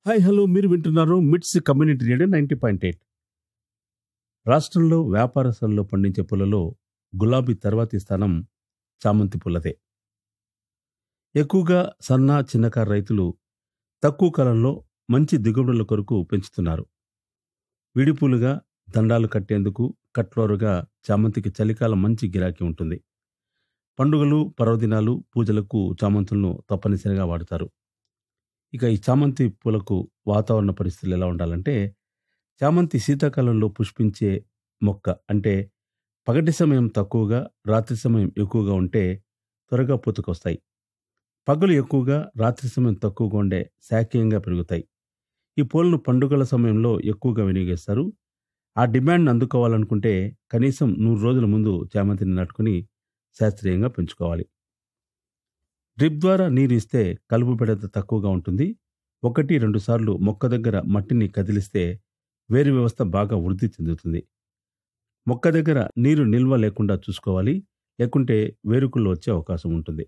hi hello మీరు వింటున్నారు MITS community radio ninety point eight రాష్ట్రంలో వ్యాపారస్తుల్లో పండించే పూలలో గులాబీ తర్వాతి స్థానం చామంతి పూలదే ఎక్కువగా సన్న చిన్నకారు రైతులు తక్కువ కాలంలో మంచి దిగుబడుల కొరకు పెంచుతున్నారు విడిపూలుగా దండాలు కట్టేందుకు కట్లోరుగా చామంతికి చలికాలం మంచి గిరాకీ ఉంటుంది పండుగలు పర్వదినాలు పూజలకు చామంతులను తప్పనిసరిగా వాడతారు ఇక ఈ చామంతి పూలకు వాతావరణ పరిస్థితులు ఎలా ఉండాలంటే చామంతి శీతాకాలంలో పుష్పించే మొక్క అంటే పగటి సమయం తక్కువగా రాత్రి సమయం ఎక్కువగా ఉంటే త్వరగా పూతకొస్తాయి పగలు ఎక్కువగా రాత్రి సమయం తక్కువగా ఉండే శాఖీయంగా పెరుగుతాయి ఈ పూలను పండుగల సమయంలో ఎక్కువగా వినియోగిస్తారు ఆ డిమాండ్ని అందుకోవాలనుకుంటే కనీసం నూరు రోజుల ముందు చామంతిని నాటుకుని శాస్త్రీయంగా పెంచుకోవాలి డ్రిప్ ద్వారా నీరు ఇస్తే కలుపు బెడత తక్కువగా ఉంటుంది ఒకటి రెండు సార్లు మొక్క దగ్గర మట్టిని కదిలిస్తే వేరు వ్యవస్థ బాగా వృద్ధి చెందుతుంది మొక్క దగ్గర నీరు నిల్వ లేకుండా చూసుకోవాలి లేకుంటే వేరుకుళ్ళు వచ్చే అవకాశం ఉంటుంది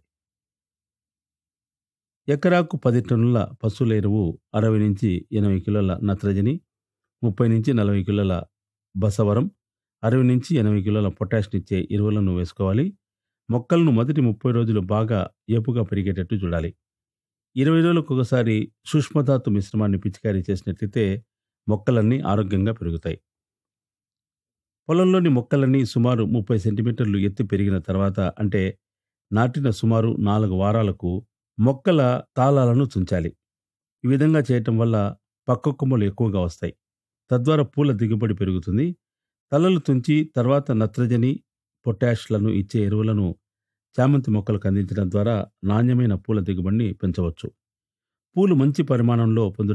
ఎకరాకు పది టన్నుల పశువుల ఎరువు అరవై నుంచి ఎనభై కిలోల నత్రజని ముప్పై నుంచి నలభై కిలోల బసవరం అరవై నుంచి ఎనభై కిలోల పొటాష్నిచ్చే ఎరువులను వేసుకోవాలి మొక్కలను మొదటి ముప్పై రోజులు బాగా ఏపుగా పెరిగేటట్టు చూడాలి ఇరవై రోజులకు ఒకసారి సూక్ష్మధాతు మిశ్రమాన్ని పిచికారీ చేసినట్లయితే మొక్కలన్నీ ఆరోగ్యంగా పెరుగుతాయి పొలంలోని మొక్కలన్నీ సుమారు ముప్పై సెంటీమీటర్లు ఎత్తు పెరిగిన తర్వాత అంటే నాటిన సుమారు నాలుగు వారాలకు మొక్కల తాళాలను తుంచాలి ఈ విధంగా చేయటం వల్ల పక్క కొమ్మలు ఎక్కువగా వస్తాయి తద్వారా పూల దిగుబడి పెరుగుతుంది తలలు తుంచి తర్వాత నత్రజని పొటాష్లను ఇచ్చే ఎరువులను చామంతి మొక్కలకు అందించడం ద్వారా నాణ్యమైన పూల దిగుబడిని పెంచవచ్చు పూలు మంచి పరిమాణంలో పొందడం